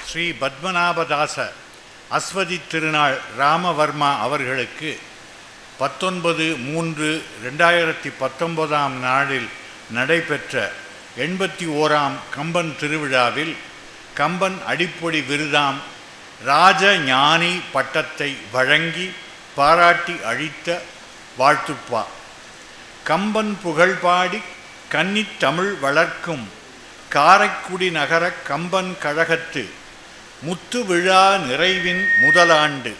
ஸ்ரீ பத்மநாபதாச அஸ்வதி திருநாள் ராமவர்மா அவர்களுக்கு பத்தொன்பது மூன்று ரெண்டாயிரத்தி பத்தொன்பதாம் நாளில் நடைபெற்ற எண்பத்தி ஓராம் கம்பன் திருவிழாவில் கம்பன் அடிப்பொடி விருதாம் ராஜ ஞானி பட்டத்தை வழங்கி பாராட்டி அழித்த வாழ்த்துப்பா கம்பன் புகழ்பாடி கன்னித் தமிழ் வளர்க்கும் காரைக்குடி நகர கம்பன் கழகத்து முத்து விழா நிறைவின் முதலாண்டு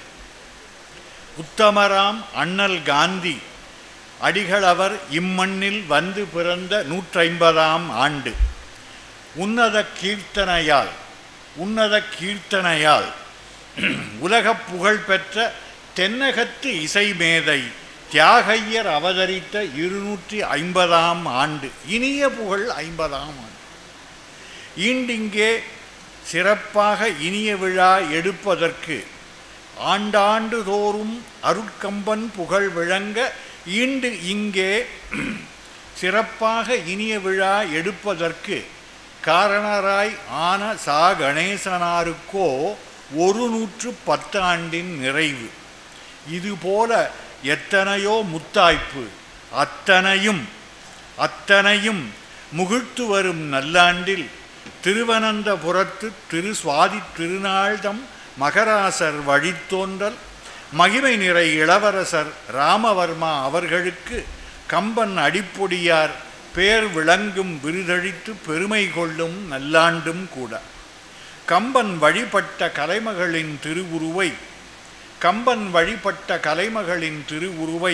உத்தமராம் அண்ணல் காந்தி அடிகளவர் இம்மண்ணில் வந்து பிறந்த நூற்றைம்பதாம் ஆண்டு உன்னத கீர்த்தனையால் உன்னத கீர்த்தனையால் உலகப் புகழ்பெற்ற தென்னகத்து இசைமேதை தியாகையர் அவதரித்த இருநூற்றி ஐம்பதாம் ஆண்டு இனிய புகழ் ஐம்பதாம் ஆண்டு ஈண்டிங்கே சிறப்பாக இனிய விழா எடுப்பதற்கு ஆண்டாண்டு தோறும் அருட்கம்பன் புகழ் விளங்க ஈண்டு இங்கே சிறப்பாக இனிய விழா எடுப்பதற்கு காரணராய் ஆன சா கணேசனாருக்கோ ஒரு நூற்று பத்தாண்டின் நிறைவு இதுபோல எத்தனையோ முத்தாய்ப்பு அத்தனையும் அத்தனையும் முகிழ்த்து வரும் நல்லாண்டில் திருவனந்தபுரத்து திரு சுவாதி திருநாள்தம் மகராசர் வழித்தோன்றல் மகிமை நிறை இளவரசர் ராமவர்மா அவர்களுக்கு கம்பன் அடிப்பொடியார் பேர் விளங்கும் விருதழித்து பெருமை கொள்ளும் நல்லாண்டும் கூட கம்பன் வழிபட்ட கலைமகளின் திருவுருவை கம்பன் வழிபட்ட கலைமகளின் திருவுருவை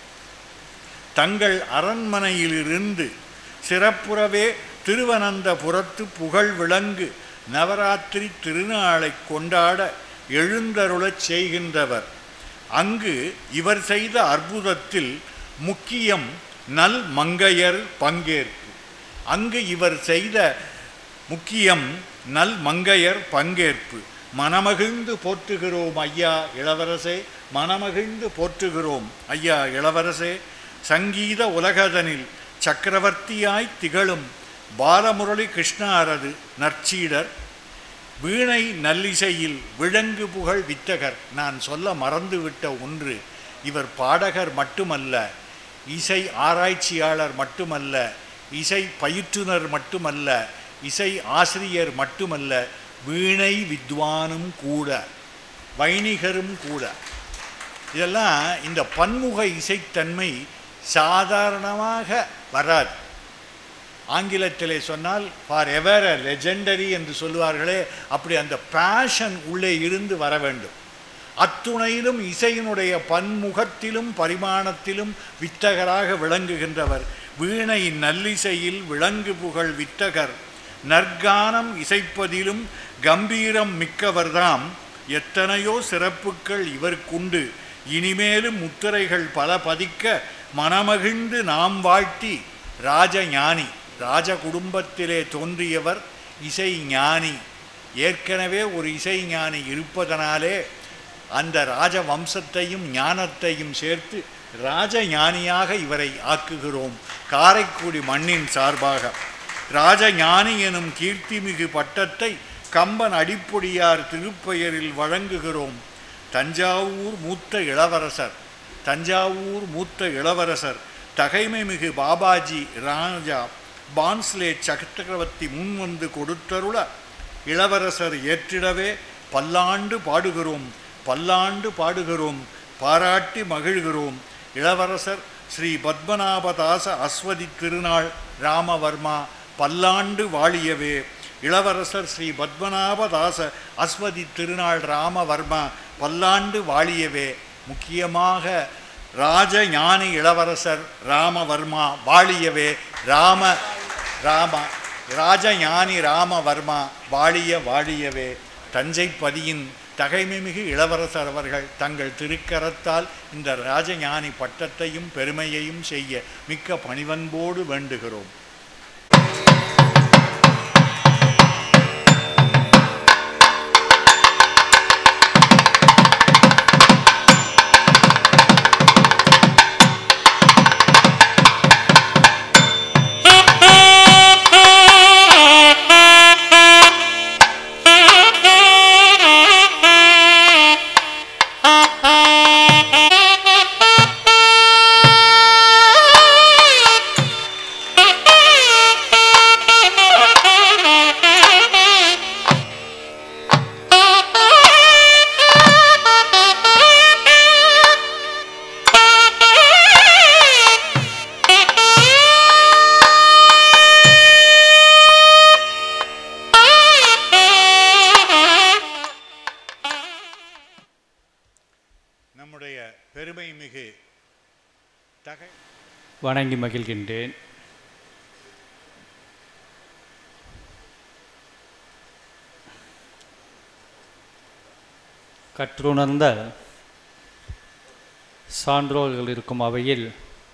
தங்கள் அரண்மனையிலிருந்து சிறப்புறவே திருவனந்தபுரத்து புகழ் விளங்கு நவராத்திரி திருநாளை கொண்டாட எழுந்தருளச் செய்கின்றவர் அங்கு இவர் செய்த அற்புதத்தில் முக்கியம் நல் மங்கையர் பங்கேற்பு அங்கு இவர் செய்த முக்கியம் நல் மங்கையர் பங்கேற்பு மனமகிழ்ந்து போற்றுகிறோம் ஐயா இளவரசே மனமகிழ்ந்து போற்றுகிறோம் ஐயா இளவரசே சங்கீத உலகதனில் சக்கரவர்த்தியாய் திகழும் பாலமுரளி கிருஷ்ணாரது நற்சீடர் வீணை நல்லிசையில் விலங்கு புகழ் வித்தகர் நான் சொல்ல மறந்துவிட்ட ஒன்று இவர் பாடகர் மட்டுமல்ல இசை ஆராய்ச்சியாளர் மட்டுமல்ல இசை பயிற்றுனர் மட்டுமல்ல இசை ஆசிரியர் மட்டுமல்ல வீணை வித்வானும் கூட வைணிகரும் கூட இதெல்லாம் இந்த பன்முக இசைத்தன்மை சாதாரணமாக வராது ஆங்கிலத்திலே சொன்னால் ஃபார் எவர் அ லெஜெண்டரி என்று சொல்லுவார்களே அப்படி அந்த பேஷன் உள்ளே இருந்து வர வேண்டும் அத்துணையிலும் இசையினுடைய பன்முகத்திலும் பரிமாணத்திலும் வித்தகராக விளங்குகின்றவர் வீணை நல்லிசையில் விளங்கு புகழ் வித்தகர் நற்கானம் இசைப்பதிலும் கம்பீரம் மிக்கவர்தாம் எத்தனையோ சிறப்புகள் இவருக்குண்டு இனிமேலும் முத்திரைகள் பல பதிக்க மனமகிழ்ந்து நாம் வாழ்த்தி ராஜஞானி ராஜ குடும்பத்திலே தோன்றியவர் இசை ஞானி ஏற்கனவே ஒரு இசை ஞானி இருப்பதனாலே அந்த ராஜ வம்சத்தையும் ஞானத்தையும் சேர்த்து ராஜ ஞானியாக இவரை ஆக்குகிறோம் காரைக்குடி மண்ணின் சார்பாக ராஜஞானி எனும் கீர்த்திமிகு பட்டத்தை கம்பன் அடிப்பொடியார் திருப்பெயரில் வழங்குகிறோம் தஞ்சாவூர் மூத்த இளவரசர் தஞ்சாவூர் மூத்த இளவரசர் தகைமை மிகு பாபாஜி ராஜா பான்ஸ்லே சக்கரவர்த்தி முன்வந்து கொடுத்தருள இளவரசர் ஏற்றிடவே பல்லாண்டு பாடுகிறோம் பல்லாண்டு பாடுகிறோம் பாராட்டி மகிழ்கிறோம் இளவரசர் ஸ்ரீ பத்மநாபதாச அஸ்வதி திருநாள் ராமவர்மா பல்லாண்டு வாழியவே இளவரசர் ஸ்ரீ பத்மநாபதாச அஸ்வதி திருநாள் ராமவர்மா பல்லாண்டு வாழியவே முக்கியமாக ராஜ ஞானி இளவரசர் ராமவர்மா வாழியவே ராம ராம ராஜஞானி ராமவர்மா வாழிய வாழியவே தஞ்சை பதியின் தகைமைமிகு இளவரசர் அவர்கள் தங்கள் திருக்கரத்தால் இந்த ராஜஞானி பட்டத்தையும் பெருமையையும் செய்ய மிக்க பணிவன்போடு வேண்டுகிறோம் Thank you. மிகு தகை வணங்கி மகிழ்கின்றேன் கற்றுணர்ந்த சான்றோர்கள் இருக்கும் அவையில்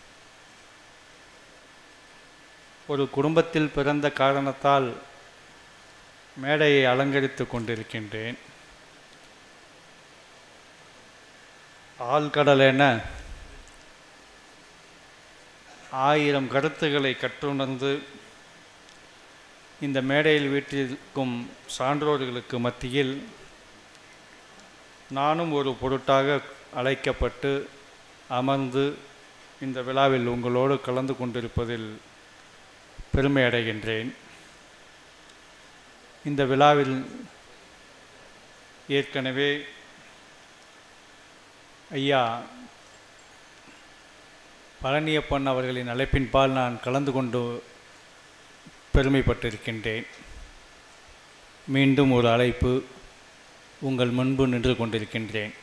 ஒரு குடும்பத்தில் பிறந்த காரணத்தால் மேடையை அலங்கரித்து கொண்டிருக்கின்றேன் ஆழ்கடல் என ஆயிரம் கருத்துக்களை கற்றுணர்ந்து இந்த மேடையில் வீட்டிற்கும் சான்றோர்களுக்கு மத்தியில் நானும் ஒரு பொருட்டாக அழைக்கப்பட்டு அமர்ந்து இந்த விழாவில் உங்களோடு கலந்து கொண்டிருப்பதில் பெருமை அடைகின்றேன் இந்த விழாவில் ஏற்கனவே ஐயா பழனியப்பன் அவர்களின் அழைப்பின்பால் நான் கலந்து கொண்டு பெருமைப்பட்டிருக்கின்றேன் மீண்டும் ஒரு அழைப்பு உங்கள் முன்பு நின்று கொண்டிருக்கின்றேன்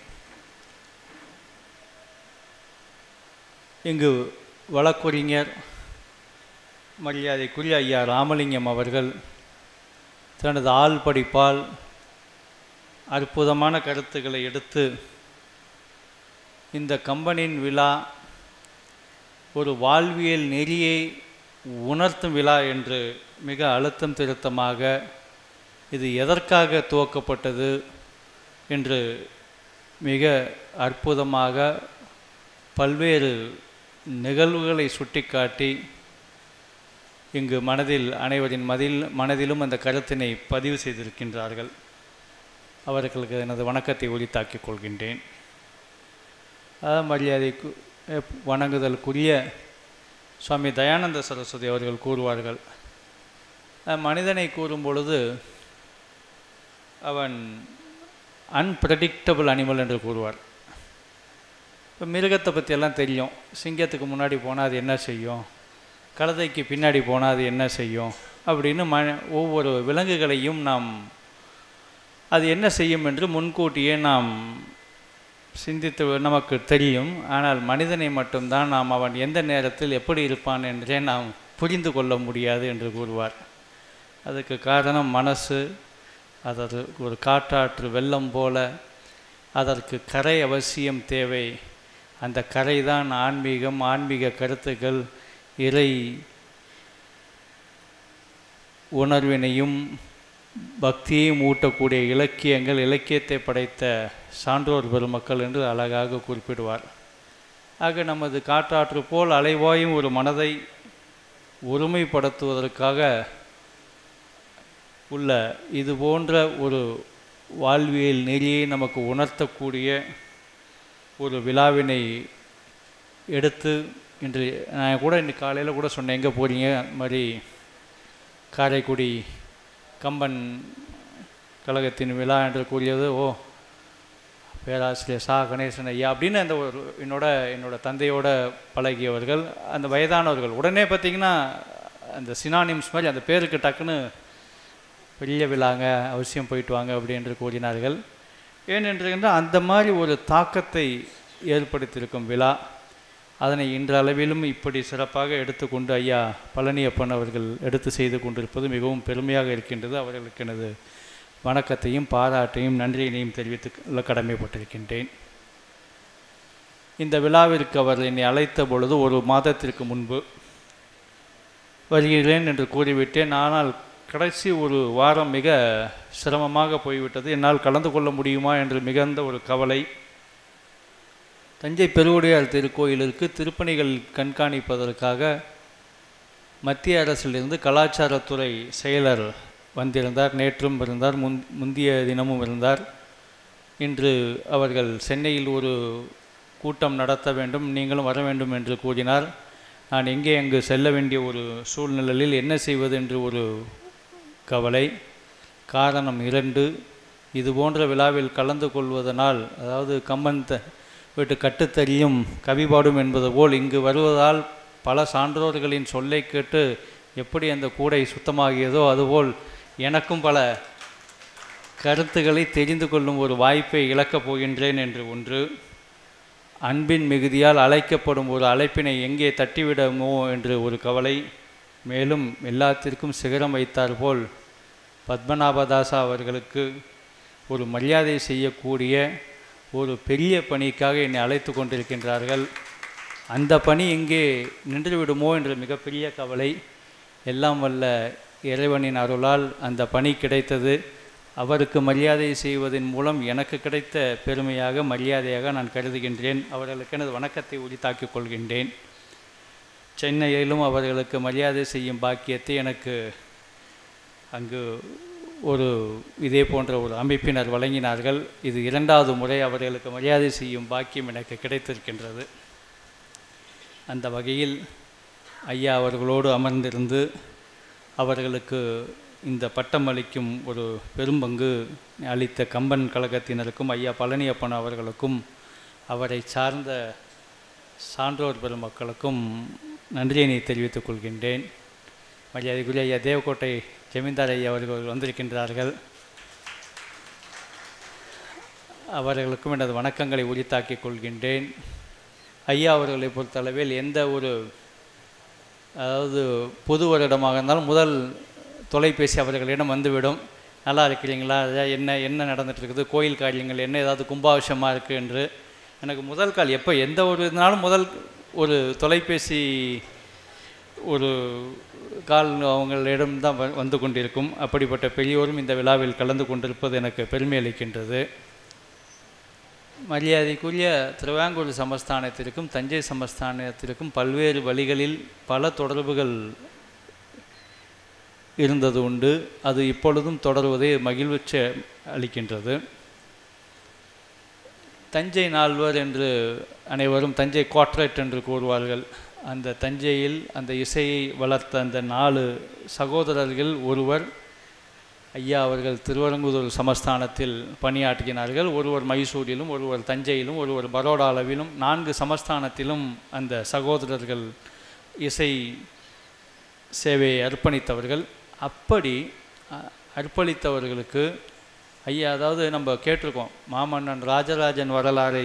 இங்கு வழக்கறிஞர் மரியாதைக்குரிய ஐயா ராமலிங்கம் அவர்கள் தனது ஆள் படிப்பால் அற்புதமான கருத்துக்களை எடுத்து இந்த கம்பெனியின் விழா ஒரு வாழ்வியல் நெறியை உணர்த்தும் விழா என்று மிக அழுத்தம் திருத்தமாக இது எதற்காக துவக்கப்பட்டது என்று மிக அற்புதமாக பல்வேறு நிகழ்வுகளை சுட்டிக்காட்டி இங்கு மனதில் அனைவரின் மதில் மனதிலும் அந்த கருத்தினை பதிவு செய்திருக்கின்றார்கள் அவர்களுக்கு எனது வணக்கத்தை உரித்தாக்கிக் கொள்கின்றேன் அஹ் மரியாதைக்கு அஹ் வணங்குதலுக்குரிய சுவாமி தயானந்த சரஸ்வதி அவர்கள் கூறுவார்கள் அஹ் மனிதனை கூறும் பொழுது அவன் அன்பிரடிக்டபிள் அனிமல் என்று கூறுவார் இப்போ மிருகத்தை பற்றியெல்லாம் தெரியும் சிங்கத்துக்கு முன்னாடி போனால் அது என்ன செய்யும் கழுதைக்கு பின்னாடி போனால் அது என்ன செய்யும் அப்படின்னு ம ஒவ்வொரு விலங்குகளையும் நாம் அது என்ன செய்யும் என்று முன்கூட்டியே நாம் சிந்தித்து நமக்கு தெரியும் ஆனால் மனிதனை மட்டும்தான் நாம் அவன் எந்த நேரத்தில் எப்படி இருப்பான் என்றே நாம் புரிந்து கொள்ள முடியாது என்று கூறுவார் அதுக்கு காரணம் மனசு அதற்கு ஒரு காற்றாற்று வெள்ளம் போல அதற்கு கரை அவசியம் தேவை அந்த கரை தான் ஆன்மீகம் ஆன்மீக கருத்துக்கள் இறை உணர்வினையும் பக்தியையும் ஊட்டக்கூடிய இலக்கியங்கள் இலக்கியத்தை படைத்த சான்றோர் பெருமக்கள் என்று அழகாக குறிப்பிடுவார் ஆக நமது காற்றாற்று போல் அலைவாயும் ஒரு மனதை ஒருமைப்படுத்துவதற்காக உள்ள இது போன்ற ஒரு வாழ்வியல் நெறியை நமக்கு உணர்த்தக்கூடிய ஒரு விழாவினை எடுத்து இன்று நான் கூட இன்னைக்கு காலையில் கூட சொன்னேன் எங்கே போகிறீங்க இந்த மாதிரி காரைக்குடி கம்பன் கழகத்தின் விழா என்று கூறியது ஓ பேராசிரியர் சா கணேசன் ஐயா அப்படின்னு அந்த ஒரு என்னோட என்னோட தந்தையோட பழகியவர்கள் அந்த வயதானவர்கள் உடனே பார்த்தீங்கன்னா அந்த சினானிம்ஸ் மாதிரி அந்த பேருக்கு டக்குன்னு பெரிய விழாங்க அவசியம் போயிட்டு வாங்க அப்படி என்று கூறினார்கள் ஏனென்று அந்த மாதிரி ஒரு தாக்கத்தை ஏற்படுத்தியிருக்கும் விழா அதனை இன்றளவிலும் இப்படி சிறப்பாக எடுத்துக்கொண்டு ஐயா பழனியப்பன் அவர்கள் எடுத்து செய்து கொண்டிருப்பது மிகவும் பெருமையாக இருக்கின்றது அவர்களுக்கு எனது வணக்கத்தையும் பாராட்டையும் நன்றியினையும் தெரிவித்து கடமைப்பட்டிருக்கின்றேன் இந்த விழாவிற்கு அவர் என்னை அழைத்த பொழுது ஒரு மாதத்திற்கு முன்பு வருகிறேன் என்று கூறிவிட்டேன் ஆனால் கடைசி ஒரு வாரம் மிக சிரமமாக போய்விட்டது என்னால் கலந்து கொள்ள முடியுமா என்று மிகுந்த ஒரு கவலை தஞ்சை பெருவுடையார் திருக்கோயிலிற்கு திருப்பணிகள் கண்காணிப்பதற்காக மத்திய அரசிலிருந்து கலாச்சாரத்துறை செயலர் வந்திருந்தார் நேற்றும் இருந்தார் முன் முந்திய தினமும் இருந்தார் இன்று அவர்கள் சென்னையில் ஒரு கூட்டம் நடத்த வேண்டும் நீங்களும் வர வேண்டும் என்று கூறினார் நான் எங்கே அங்கு செல்ல வேண்டிய ஒரு சூழ்நிலையில் என்ன செய்வது என்று ஒரு கவலை காரணம் இரண்டு இது போன்ற விழாவில் கலந்து கொள்வதனால் அதாவது கம்பன் த வீட்டு கட்டுத்தறியும் கவிபாடும் என்பது போல் இங்கு வருவதால் பல சான்றோர்களின் சொல்லை கேட்டு எப்படி அந்த கூடை சுத்தமாகியதோ அதுபோல் எனக்கும் பல கருத்துக்களை தெரிந்து கொள்ளும் ஒரு வாய்ப்பை இழக்கப் போகின்றேன் என்று ஒன்று அன்பின் மிகுதியால் அழைக்கப்படும் ஒரு அழைப்பினை எங்கே தட்டிவிடமோ என்று ஒரு கவலை மேலும் எல்லாத்திற்கும் சிகரம் வைத்தார் போல் பத்மநாபதாசா அவர்களுக்கு ஒரு மரியாதை செய்யக்கூடிய ஒரு பெரிய பணிக்காக என்னை அழைத்து கொண்டிருக்கின்றார்கள் அந்த பணி எங்கே நின்றுவிடுமோ என்ற மிகப்பெரிய கவலை எல்லாம் வல்ல இறைவனின் அருளால் அந்த பணி கிடைத்தது அவருக்கு மரியாதை செய்வதன் மூலம் எனக்கு கிடைத்த பெருமையாக மரியாதையாக நான் கருதுகின்றேன் அவர்களுக்கு எனது வணக்கத்தை உரித்தாக்கிக் கொள்கின்றேன் சென்னையிலும் அவர்களுக்கு மரியாதை செய்யும் பாக்கியத்தை எனக்கு அங்கு ஒரு இதே போன்ற ஒரு அமைப்பினர் வழங்கினார்கள் இது இரண்டாவது முறை அவர்களுக்கு மரியாதை செய்யும் பாக்கியம் எனக்கு கிடைத்திருக்கின்றது அந்த வகையில் ஐயா அவர்களோடு அமர்ந்திருந்து அவர்களுக்கு இந்த பட்டம் அளிக்கும் ஒரு பெரும்பங்கு அளித்த கம்பன் கழகத்தினருக்கும் ஐயா பழனியப்பன் அவர்களுக்கும் அவரை சார்ந்த சான்றோர் பெருமக்களுக்கும் நன்றியினை தெரிவித்துக் கொள்கின்றேன் மரியாதைக்குரிய ஐயா தேவக்கோட்டை ஜமீன்தார் ஐயா அவர்கள் வந்திருக்கின்றார்கள் அவர்களுக்கும் எனது வணக்கங்களை உரித்தாக்கிக் கொள்கின்றேன் ஐயா அவர்களை பொறுத்தளவில் எந்த ஒரு அதாவது பொது வருடமாக இருந்தாலும் முதல் தொலைபேசி அவர்களிடம் வந்துவிடும் நல்லா இருக்கிறீங்களா ஐயா, என்ன என்ன நடந்துட்டு இருக்குது கோயில் காரியங்கள் என்ன ஏதாவது கும்பாபிஷமாக இருக்குது என்று எனக்கு முதல் கால் எப்போ எந்த ஒரு இதனாலும் முதல் ஒரு தொலைபேசி ஒரு கால் அவங்களிடம் தான் வ- வந்து கொண்டிருக்கும் அப்படிப்பட்ட பெரியோரும் இந்த விழாவில் கலந்து கொண்டிருப்பது எனக்கு பெருமை அளிக்கின்றது மரியாதைக்குரிய திருவாங்கூர் சமஸ்தானத்திற்கும் தஞ்சை சமஸ்தானத்திற்கும் பல்வேறு வழிகளில் பல தொடர்புகள் இருந்தது உண்டு அது இப்பொழுதும் தொடர்வதை மகிழ்ச்சி அளிக்கின்றது தஞ்சை நால்வர் என்று அனைவரும் தஞ்சை குவாட்ரேட் என்று கூறுவார்கள் அந்த தஞ்சையில் அந்த இசையை வளர்த்த அந்த நாலு சகோதரர்கள் ஒருவர் ஐயா அவர்கள் திருவரங்குதூர் சமஸ்தானத்தில் பணியாற்றினார்கள் ஒருவர் மைசூரிலும் ஒருவர் தஞ்சையிலும் ஒருவர் பரோடா அளவிலும் நான்கு சமஸ்தானத்திலும் அந்த சகோதரர்கள் இசை சேவையை அர்ப்பணித்தவர்கள் அப்படி அ- அர்ப்பணித்தவர்களுக்கு ஐயா அதாவது நம்ம கேட்டிருக்கோம் மாமன்னன் ராஜராஜன் வரலாறை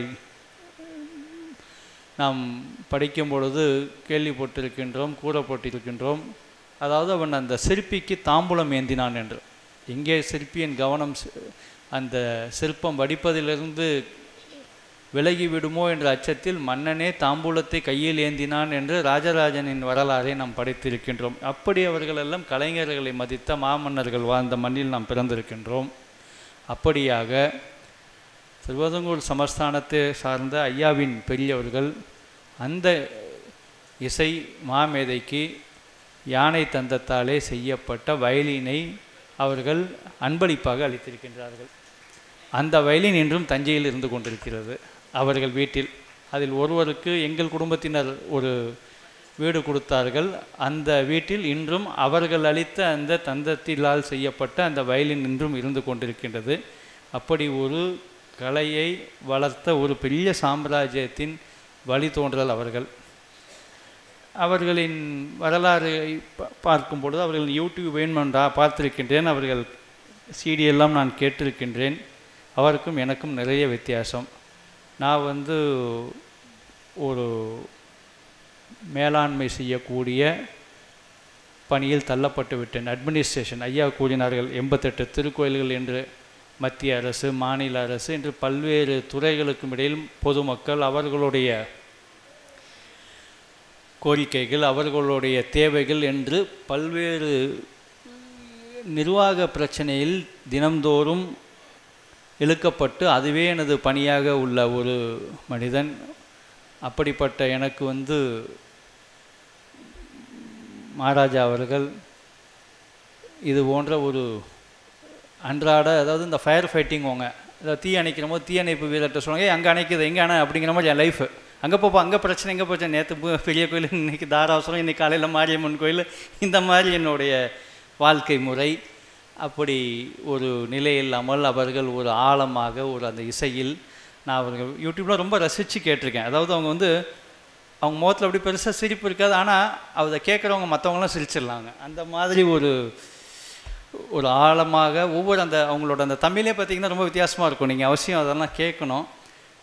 நாம் படிக்கும் பொழுது கேள்விப்பட்டிருக்கின்றோம் கூறப்பட்டிருக்கின்றோம் அதாவது அவன் அந்த சிற்பிக்கு தாம்பூலம் ஏந்தினான் என்று எங்கே சிற்பியின் கவனம் சி- அந்த சிற்பம் வடிப்பதிலிருந்து விலகி விடுமோ என்ற அச்சத்தில் மன்னனே தாம்பூலத்தை கையில் ஏந்தினான் என்று ராஜராஜனின் வரலாறை நாம் படித்திருக்கின்றோம் அப்படி அவர்களெல்லாம் கலைஞர்களை மதித்த மாமன்னர்கள் வாழ்ந்த மண்ணில் நாம் பிறந்திருக்கின்றோம் அப்படியாக திருவதங்கூர் சமஸ்தானத்தை சார்ந்த ஐயாவின் பெரியவர்கள் அந்த இசை மாமேதைக்கு யானை தந்தத்தாலே செய்யப்பட்ட வயலினை அவர்கள் அன்பளிப்பாக அளித்திருக்கின்றார்கள் அந்த வயலின் இன்றும் தஞ்சையில் இருந்து கொண்டிருக்கிறது அவர்கள் வீட்டில் அதில் ஒருவருக்கு எங்கள் குடும்பத்தினர் ஒரு வீடு கொடுத்தார்கள் அந்த வீட்டில் இன்றும் அவர்கள் அளித்த அந்த தந்தத்திலால் செய்யப்பட்ட அந்த வயலின் இன்றும் இருந்து கொண்டிருக்கின்றது அப்படி ஒரு கலையை வளர்த்த ஒரு பெரிய சாம்ராஜ்யத்தின் வழித்தோன்றல் அவர்கள் அவர்களின் வரலாறு பார்க்கும் பொழுது அவர்கள் யூடியூப் வேணுமென்றா பார்த்திருக்கின்றேன் அவர்கள் CD எல்லாம் நான் கேட்டிருக்கின்றேன் அவருக்கும் எனக்கும் நிறைய வித்தியாசம் நான் வந்து ஒரு மேலாண்மை செய்யக்கூடிய பணியில் தள்ளப்பட்டு விட்டேன் அட்மினிஸ்ட்ரேஷன் ஐயா கூறினார்கள் எண்பத்தெட்டு திருக்கோயில்கள் என்று மத்திய அரசு மாநில அரசு என்று பல்வேறு துறைகளுக்கும் இடையில் பொதுமக்கள் அவர்களுடைய கோரிக்கைகள் அவர்களுடைய தேவைகள் என்று பல்வேறு நிர்வாக பிரச்சனையில் தினம்தோறும் இழுக்கப்பட்டு அதுவே எனது பணியாக உள்ள ஒரு மனிதன் அப்படிப்பட்ட எனக்கு வந்து மகாராஜா அவர்கள் இது போன்ற ஒரு அன்றாட அதாவது இந்த ஃபயர் ஃபைட்டிங் வாங்க அதாவது தீ அணைக்கிற போது தீ அணைப்பு வீரர்கிட்ட சொல்லுவாங்க "ஏய், அங்கே அணைக்குது எங்கே அணை அப்படிங்கிற மாதிரி என் லைஃப் அங்கே போப்போ அங்கே பிரச்சனை எங்கே போச்சு நேற்று பெரிய கோயில் இன்னைக்கு தாராசுரம் இன்னைக்கு காலையில் மாரியம்மன் கோயில் இந்த மாதிரி என்னுடைய வாழ்க்கை முறை அப்படி ஒரு நிலை இல்லாமல் அவர்கள் ஒரு ஆழமாக ஒரு அந்த இசையில் நான் அவர்கள் யூடியூப்பில் ரொம்ப ரசித்து கேட்டிருக்கேன் அதாவது அவங்க வந்து அவங்க முகத்தில் அப்படி பெருசாக சிரிப்பு இருக்காது ஆனால் அதை கேட்குறவங்க மற்றவங்களாம் சிரிச்சிடலாங்க அந்த மாதிரி ஒரு ஒரு ஆழமாக ஒவ்வொரு அந்த அவங்களோட அந்த தமிழே பார்த்தீங்கன்னா ரொம்ப வித்தியாசமாக இருக்கும் நீங்கள் அவசியம் அதெல்லாம் கேட்கணும்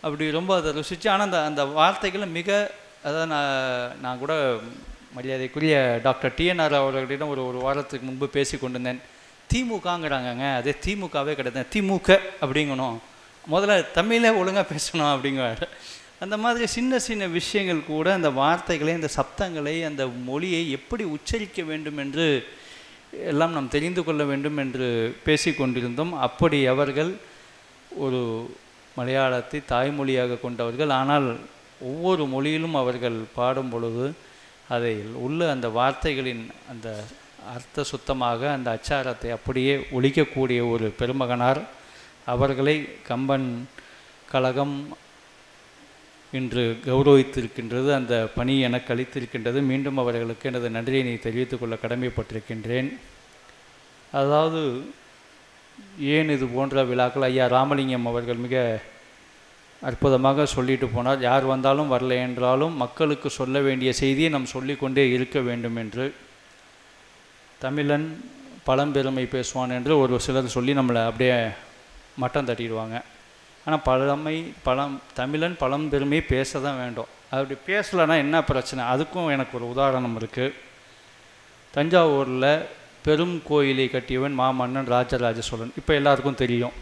அப்படி ரொம்ப அதை ருசித்து ஆனால் அந்த அந்த வார்த்தைகளை மிக அதாவது நான் நான் கூட மரியாதைக்குரிய டாக்டர் டிஎன்ஆர் அவர்களிடம் ஒரு ஒரு வாரத்துக்கு முன்பு பேசி கொண்டிருந்தேன் திமுகங்கிறாங்கங்க அதே திமுகவே கிடையாது திமுக அப்படிங்கணும் முதல்ல தமிழே ஒழுங்காக பேசணும் அப்படிங்குவார் அந்த மாதிரி சின்ன சின்ன விஷயங்கள் கூட அந்த வார்த்தைகளை அந்த சப்தங்களை அந்த மொழியை எப்படி உச்சரிக்க வேண்டும் என்று எல்லாம் நாம் தெரிந்து கொள்ள வேண்டும் என்று பேசி கொண்டிருந்தோம் அப்படி அவர்கள் ஒரு மலையாளத்தை தாய்மொழியாக கொண்டவர்கள் ஆனால் ஒவ்வொரு மொழியிலும் அவர்கள் பாடும் பொழுது அதை உள்ள அந்த வார்த்தைகளின் அந்த அர்த்த சுத்தமாக அந்த அச்சாரத்தை அப்படியே ஒழிக்கக்கூடிய ஒரு பெருமகனார் அவர்களை கம்பன் கழகம் இன்று கௌரவித்திருக்கின்றது அந்த பணி எனக்கு அளித்திருக்கின்றது மீண்டும் அவர்களுக்கு எனது நன்றியினை தெரிவித்துக் கொள்ள கடமைப்பட்டிருக்கின்றேன் அதாவது ஏன் இது போன்ற விழாக்கள் ஐயா ராமலிங்கம் அவர்கள் மிக அற்புதமாக சொல்லிட்டு போனார் யார் வந்தாலும் வரல என்றாலும் மக்களுக்கு சொல்ல வேண்டிய செய்தியை நாம் சொல்லிக்கொண்டே இருக்க வேண்டும் என்று தமிழன் பழம்பெருமை பேசுவான் என்று ஒரு சிலர் சொல்லி நம்மளை அப்படியே மட்டம் தட்டிடுவாங்க ஆனால் பழமை பழம் தமிழன் பழம்பெருமை பேச தான் வேண்டும் அப்படி பேசலைன்னா என்ன பிரச்சனை அதுக்கும் எனக்கு ஒரு உதாரணம் இருக்குது தஞ்சாவூரில் பெரும் கோயிலை கட்டியவன் மாமன்னன் ராஜராஜ சோழன் இப்போ எல்லாருக்கும் தெரியும்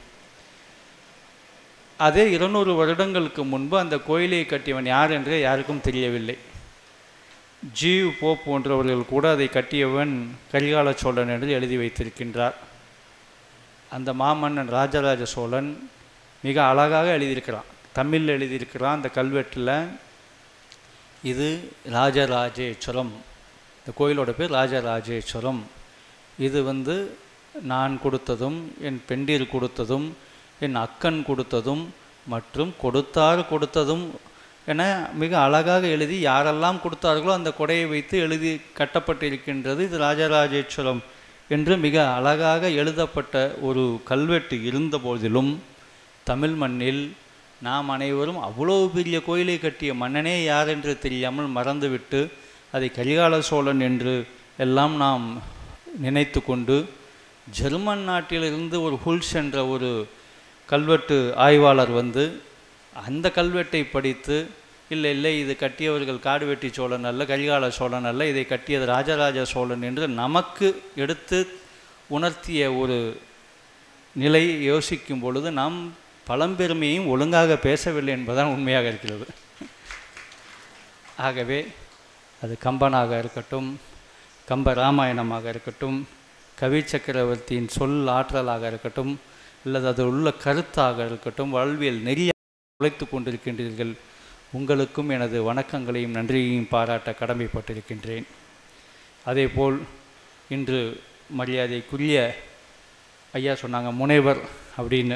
அதே இருநூறு வருடங்களுக்கு முன்பு அந்த கோயிலை கட்டியவன் யார் என்று யாருக்கும் தெரியவில்லை ஜீவ் போ போன்றவர்கள் கூட அதை கட்டியவன் கரிகால சோழன் என்று எழுதி வைத்திருக்கின்றார் அந்த மாமன்னன் ராஜராஜ சோழன் மிக அழகாக எழுதியிருக்கிறான் தமிழில் எழுதியிருக்கிறான் அந்த கல்வெட்டில் இது ராஜராஜேஸ்வரம் இந்த கோயிலோட பேர் ராஜராஜேஸ்வரம் இது வந்து நான் கொடுத்ததும் என் பெண்டீர் கொடுத்ததும் என் அக்கன் கொடுத்ததும் மற்றும் கொடுத்தார் கொடுத்ததும் என மிக அழகாக எழுதி யாரெல்லாம் கொடுத்தார்களோ அந்த கொடையை வைத்து எழுதி கட்டப்பட்டிருக்கின்றது இது ராஜராஜேஸ்வரம் என்று மிக அழகாக எழுதப்பட்ட ஒரு கல்வெட்டு இருந்த போதிலும் தமிழ் மண்ணில் நாம் அனைவரும் அவ்வளோ பெரிய கோயிலை கட்டிய மன்னனே யார் என்று தெரியாமல் மறந்துவிட்டு அதை கரிகால சோழன் என்று எல்லாம் நாம் நினைத்து கொண்டு ஜெர்மன் நாட்டிலிருந்து ஒரு ஹுல்ஸ் என்ற ஒரு கல்வெட்டு ஆய்வாளர் வந்து அந்த கல்வெட்டை படித்து இல்லை இல்லை இது கட்டியவர்கள் காடுவெட்டி சோழன் அல்ல கரிகால சோழன் அல்ல இதை கட்டியது ராஜராஜ சோழன் என்று நமக்கு எடுத்து உணர்த்திய ஒரு நிலை யோசிக்கும் பொழுது நாம் பழம்பெருமையும் ஒழுங்காக பேசவில்லை என்பதுதான் உண்மையாக இருக்கிறது ஆகவே அது கம்பனாக இருக்கட்டும் கம்ப ராமாயணமாக இருக்கட்டும் கவி சக்கரவர்த்தியின் சொல் ஆற்றலாக இருக்கட்டும் அல்லது அது உள்ள கருத்தாக இருக்கட்டும் வாழ்வியல் நெறிய உழைத்து கொண்டிருக்கின்றீர்கள் உங்களுக்கும் எனது வணக்கங்களையும் நன்றியையும் பாராட்ட கடமைப்பட்டிருக்கின்றேன் அதேபோல் இன்று மரியாதைக்குரிய ஐயா சொன்னாங்க முனைவர் அப்படின்னு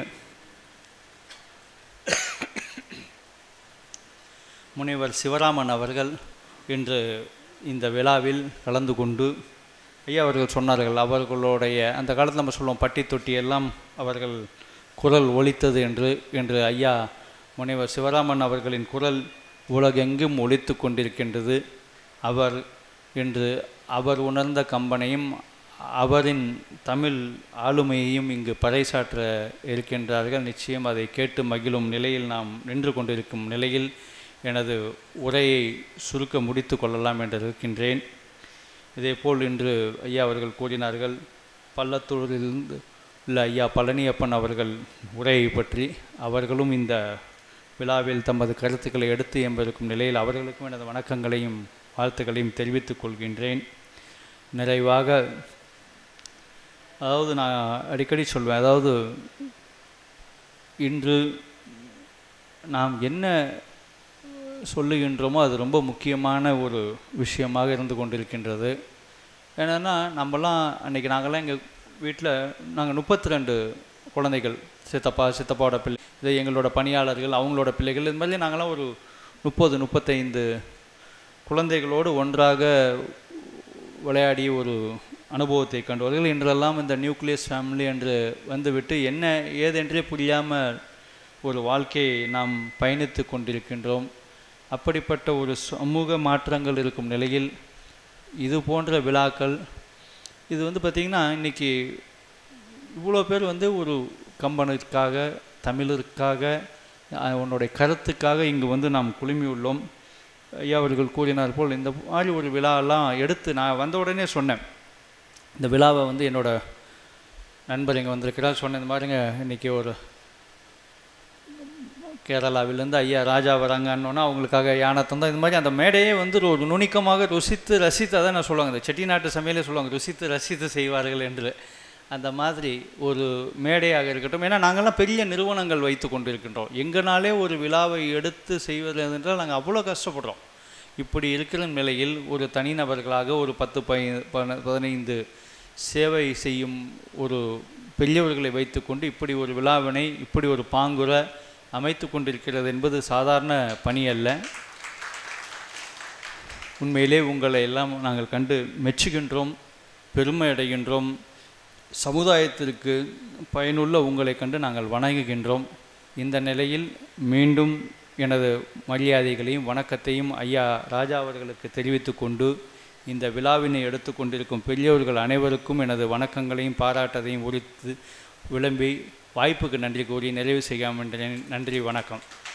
முனைவர் சிவராமன் அவர்கள் இன்று இந்த விழாவில் கலந்து கொண்டு ஐயா அவர்கள் சொன்னார்கள் அவர்களுடைய அந்த காலத்தில் நம்ம சொல்லுவோம் பட்டி தொட்டி எல்லாம் அவர்கள் குரல் ஒலித்தது என்று என்று ஐயா முனைவர் சிவராமன் அவர்களின் குரல் உலகெங்கும் ஒலித்து கொண்டிருக்கின்றது அவர் இன்று அவர் உணர்ந்த கம்பனையும் அவரின் தமிழ் ஆளுமையையும் இங்கு பறைசாற்ற இருக்கின்றார்கள் நிச்சயம் அதை கேட்டு மகிழும் நிலையில் நாம் நின்று கொண்டிருக்கும் நிலையில் எனது உரையை சுருக்க முடித்து கொள்ளலாம் என்று இருக்கின்றேன் இதேபோல் இன்று ஐயா அவர்கள் கூறினார்கள் பள்ளத்தூரிலிருந்து உள்ள ஐயா பழனியப்பன் அவர்கள் உரையை பற்றி அவர்களும் இந்த விழாவில் தமது கருத்துக்களை எடுத்து எம்பிருக்கும் நிலையில் அவர்களுக்கும் எனது வணக்கங்களையும் வாழ்த்துக்களையும் தெரிவித்துக் கொள்கின்றேன் நிறைவாக அதாவது நான் அடிக்கடி சொல்வேன் அதாவது இன்று நாம் என்ன சொல்லுகின்றோமோ அது ரொம்ப முக்கியமான ஒரு விஷயமாக இருந்து கொண்டிருக்கின்றது என்னென்னா நம்மலாம் அன்றைக்கி நாங்கள்லாம் எங்கள் வீட்டில் நாங்கள் முப்பத்தி ரெண்டு குழந்தைகள் சித்தப்பா சித்தப்பாவோட பிள்ளை இது எங்களோட பணியாளர்கள் அவங்களோட பிள்ளைகள் இது மாதிரி நாங்களாம் ஒரு முப்பது முப்பத்தைந்து குழந்தைகளோடு ஒன்றாக விளையாடி ஒரு அனுபவத்தை கண்டவர்கள் இன்றெல்லாம் இந்த நியூக்ளியஸ் ஃபேமிலி என்று வந்துவிட்டு என்ன ஏதென்றே புரியாமல் ஒரு வாழ்க்கையை நாம் பயணித்து கொண்டிருக்கின்றோம் அப்படிப்பட்ட ஒரு சமூக மாற்றங்கள் இருக்கும் நிலையில் இது போன்ற விழாக்கள் இது வந்து பார்த்திங்கன்னா இன்றைக்கி இவ்வளோ பேர் வந்து ஒரு கம்பனுக்காக தமிழருக்காக அஹ், உன்னுடைய கருத்துக்காக இங்கு வந்து நாம் குழுமியுள்ளோம் ஐயா அவர்கள் கூறினார் போல் இந்த மாதிரி ஒரு விழாலாம் எடுத்து நான் வந்த உடனே சொன்னேன் இந்த விழாவை வந்து என்னோட நண்பர் இங்கே வந்திருக்கிறார் சொன்ன இந்த மாதிரிங்க இன்றைக்கி ஒரு கேரளாவிலேருந்து ஐயா ராஜா வராங்கன்னொன்னா அவங்களுக்காக யானை தந்தா இந்த மாதிரி அந்த மேடையே வந்து ஒரு நுணுக்கமாக ருசித்து ரசித்து அதான் நான் சொல்லுவாங்க இந்த செட்டிநாட்டு சமையலே சொல்லுவாங்க ருசித்து ரசித்து செய்வார்கள் என்று அந்த மாதிரி ஒரு மேடையாக இருக்கட்டும் ஏன்னா நாங்கள்லாம் பெரிய நிறுவனங்கள் வைத்து கொண்டிருக்கின்றோம் எங்கனாலே ஒரு விழாவை எடுத்து செய்வது என்றால் நாங்கள் அவ்வளோ கஷ்டப்படுறோம் இப்படி இருக்கிற நிலையில் ஒரு தனிநபர்களாக ஒரு பத்து பை பன- பதினைந்து சேவை செய்யும் ஒரு பெரியவர்களை வைத்துக்கொண்டு இப்படி ஒரு விழாவினை இப்படி ஒரு பாங்குற அமைத்து கொண்டிருக்கிறது என்பது சாதாரண பணி அல்ல உண்மையிலே உங்களை எல்லாம் நாங்கள் கண்டு மெச்சுகின்றோம் பெருமை அடைகின்றோம் சமுதாயத்திற்கு பயனுள்ள உங்களை கண்டு நாங்கள் வணங்குகின்றோம் இந்த நிலையில் மீண்டும் எனது மரியாதைகளையும் வணக்கத்தையும் ஐயா ராஜா அவர்களுக்கு தெரிவித்துக் கொண்டு இந்த விழாவினை எடுத்துக்கொண்டிருக்கும் பெரியவர்கள் அனைவருக்கும் எனது வணக்கங்களையும் பாராட்டதையும் உரித்து விளம்பி வாய்ப்புக்கு நன்றி கூறி நிறைவு செய்யாமல் நன்றி வணக்கம்